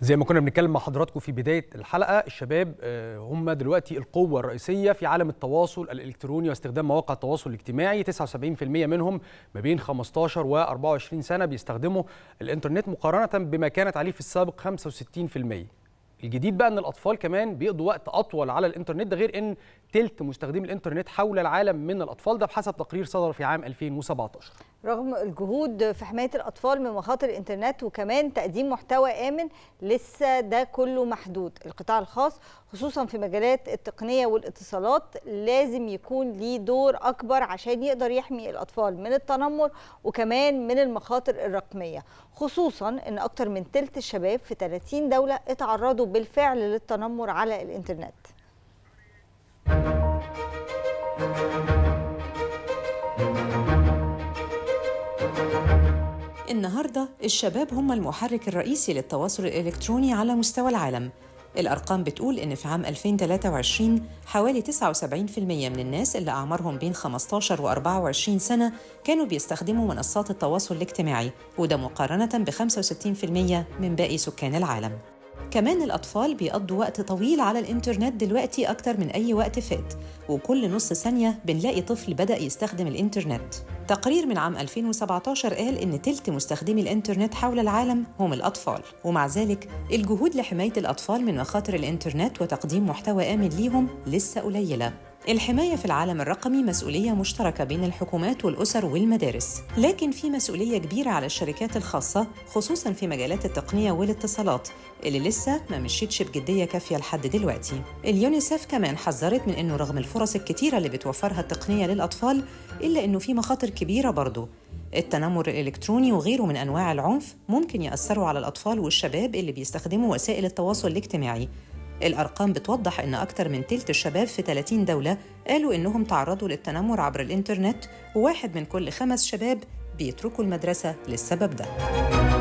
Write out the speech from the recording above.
زي ما كنا بنتكلم مع حضراتكم في بدايه الحلقه الشباب هم دلوقتي القوه الرئيسيه في عالم التواصل الالكتروني واستخدام مواقع التواصل الاجتماعي 79% منهم ما بين 15 و 24 سنه بيستخدموا الانترنت مقارنه بما كانت عليه في السابق 65% الجديد بقى ان الاطفال كمان بيقضوا وقت اطول على الانترنت ده غير ان تلت مستخدمي الانترنت حول العالم من الاطفال ده بحسب تقرير صدر في عام 2017 رغم الجهود في حماية الأطفال من مخاطر الإنترنت وكمان تقديم محتوى آمن لسه ده كله محدود القطاع الخاص خصوصا في مجالات التقنية والاتصالات لازم يكون ليه دور أكبر عشان يقدر يحمي الأطفال من التنمر وكمان من المخاطر الرقمية خصوصا أن أكتر من تلت الشباب في 30 دولة اتعرضوا بالفعل للتنمر على الإنترنت النهارده الشباب هم المحرك الرئيسي للتواصل الإلكتروني على مستوى العالم الأرقام بتقول إن في عام 2023 حوالي 79% من الناس اللي أعمارهم بين 15 و 24 سنة كانوا بيستخدموا منصات التواصل الاجتماعي وده مقارنة ب 65% من باقي سكان العالم كمان الأطفال بيقضوا وقت طويل على الإنترنت دلوقتي أكتر من أي وقت فات وكل نص ثانية بنلاقي طفل بدأ يستخدم الإنترنت تقرير من عام 2017 قال إن تلت مستخدمي الإنترنت حول العالم هم الأطفال ومع ذلك الجهود لحماية الأطفال من مخاطر الإنترنت وتقديم محتوى آمن ليهم لسه قليلة الحماية في العالم الرقمي مسؤولية مشتركة بين الحكومات والأسر والمدارس، لكن في مسؤولية كبيرة على الشركات الخاصة خصوصاً في مجالات التقنية والاتصالات اللي لسه ما مشيتش بجدية كافية لحد دلوقتي. اليونيسف كمان حذرت من إنه رغم الفرص الكتيرة اللي بتوفرها التقنية للأطفال إلا إنه في مخاطر كبيرة برضه التنمر الإلكتروني وغيره من أنواع العنف ممكن يأثروا على الأطفال والشباب اللي بيستخدموا وسائل التواصل الاجتماعي الأرقام بتوضح إن أكتر من تلت الشباب في 30 دولة قالوا إنهم تعرضوا للتنمر عبر الإنترنت وواحد من كل خمس شباب بيتركوا المدرسة للسبب ده